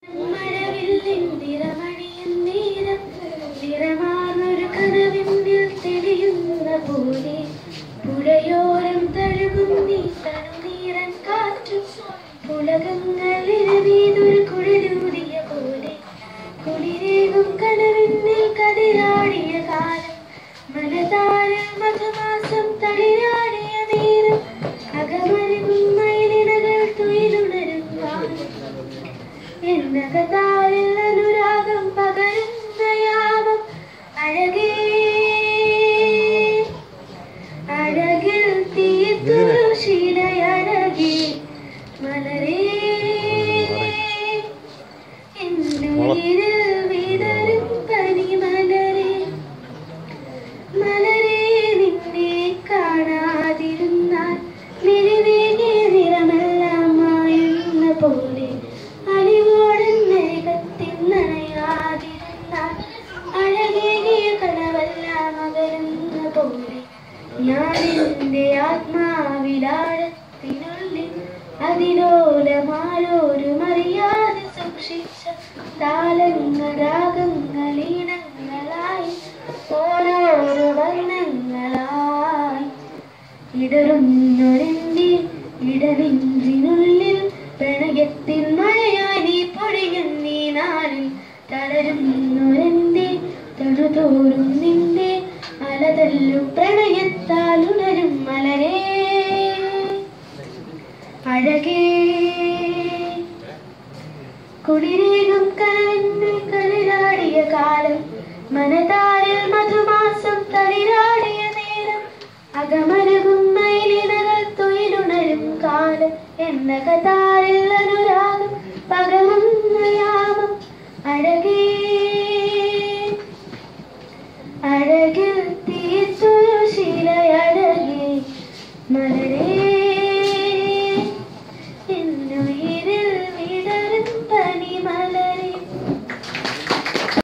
മഴവില്ലിന്തിരമണിയും നേരം നിറമാർന്നൊരു കനവിന്നിൽ തെളിയുന്ന പോലെ പുഴയോരം തഴുകും നീ തണുനീരൻ കാറ്റും പുളകങ്ങൾ ഇരവീതൊരു കുഴലൂതിയ പോലെ കുളിരേകും കനവിന്നിൽ കതിരാടിയ കാലം മനതാരിൽ മധുമാസം തളിരാടിയ നേരം അകമരുകും മയിലിനകൾ തുയിലുണരും കാലം എന്നകതാരിൽ അനുരാഗം പകരുന്ന യാമം അഴകേ അഴകിൽ തീർത്തൊരു ശീലയഴകേ മലരേ എന്നുയിരിൽ വിതറും പനിമലരേ മലരേ നിന്നെ കാണാതിരുന്നാൽ നിലവേകിയ നിറമെല്ലാം മായുന്ന പോലെ അലിവോടൻ നരകത്തിൽ നനയാതിരുന്നാൽ അഴകേകിയ കനവെല്ലാം അകലുന്ന പോലെ ഞാൻ എൻ്റെ ആത്മാവിലാഴത്തിനുള്ളിൽ അതിലോലമാരോരും അറിയാതെ സൂക്ഷിച്ച താളങ്ങൾ രാഗങ്ങൾ ഈണങ്ങളായി ഓരോരോ വർണ്ണങ്ങളായി ഇടറുന്നൊരെന്റെ ഇടനെഞ്ചിനുള്ളിൽ പ്രണയത്തിൻ മഴയായി നീ പൊഴിയുന്നീ നാളിൽ തളരുന്നൊരെന്റെ തണുതോറും നിന്റെ അലതല്ലും പ്രണയത്താൽ ഉണരും മലരേ അഴകേ കുളിരേകും കനവിന്നിൽ കളിരാടിയ കാലം മനതാരിൽ മധുമാസം തളിരാടിയ നേരം അകമരുകും മയിലിനകൾ തൊയിലുണരും കാലം എന്ന കതാരിൽ അനുരാഗം പകലും